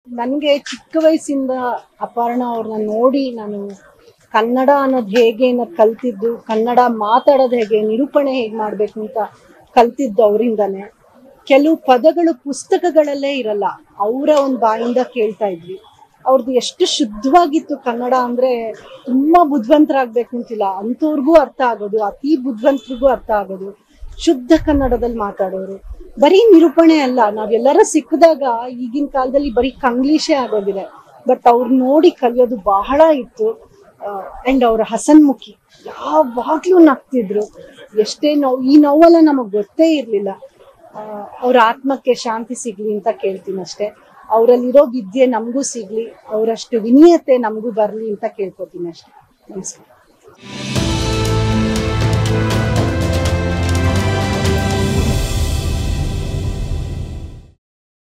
ನನಗೆ ಚಿಕ್ಕ ವಯಸ್ಸಿಂದ ಅಪರ್ಣ ಅವ್ರನ್ನ ನೋಡಿ ನಾನು ಕನ್ನಡ ಅನ್ನೋದು ಹೇಗೆ ಅನ್ನೋದು ಕಲ್ತಿದ್ದು ಕನ್ನಡ ಮಾತಾಡೋದು ಹೇಗೆ ನಿರೂಪಣೆ ಹೇಗೆ ಮಾಡಬೇಕು ಅಂತ ಕಲ್ತಿದ್ದು ಅವರಿಂದಾನೆ ಕೆಲವು ಪದಗಳು ಪುಸ್ತಕಗಳಲ್ಲೇ ಇರಲ್ಲ ಅವರ ಒಂದು ಬಾಯಿಂದ ಕೇಳ್ತಾ ಇದ್ವಿ ಅವ್ರದ್ದು ಎಷ್ಟು ಶುದ್ಧವಾಗಿತ್ತು ಕನ್ನಡ ಅಂದ್ರೆ ತುಂಬಾ ಬುದ್ಧಿವಂತರಾಗ್ಬೇಕು ಅಂತಿಲ್ಲ ಅಂಥವ್ರಿಗೂ ಅರ್ಥ ಆಗೋದು ಅತಿ ಬುದ್ಧಿವಂತರಿಗೂ ಅರ್ಥ ಆಗೋದು ಶುದ್ಧ ಕನ್ನಡದಲ್ಲಿ ಮಾತಾಡೋರು ಬರೀ ನಿರೂಪಣೆ ಅಲ್ಲ ನಾವೆಲ್ಲರೂ ಸಿಕ್ಕಿದಾಗ ಈಗಿನ ಕಾಲದಲ್ಲಿ ಬರೀ ಕಂಗ್ಲೀಷೇ ಆಗೋಗಿದೆ ಬಟ್ ಅವ್ರು ನೋಡಿ ಕಲಿಯೋದು ಬಹಳ ಇತ್ತು ಅಂಡ್ ಅವ್ರ ಹಸನ್ಮುಖಿ ಯಾವಾಗ್ಲೂ ನಗ್ತಿದ್ರು ಎಷ್ಟೇ ನೋವು ಈ ನೋವೆಲ್ಲ ನಮಗ್ ಗೊತ್ತೇ ಇರ್ಲಿಲ್ಲ ಅವ್ರ ಆತ್ಮಕ್ಕೆ ಶಾಂತಿ ಸಿಗ್ಲಿ ಅಂತ ಕೇಳ್ತೀನಿ ಅಷ್ಟೇ ಅವರಲ್ಲಿರೋ ವಿದ್ಯೆ ನಮಗೂ ಸಿಗ್ಲಿ ಅವರಷ್ಟು ವಿನೀಯತೆ ನಮಗೂ ಬರ್ಲಿ ಅಂತ ಕೇಳ್ಕೊತೀನಿ ಅಷ್ಟೇ ನಮಸ್ಕಾರ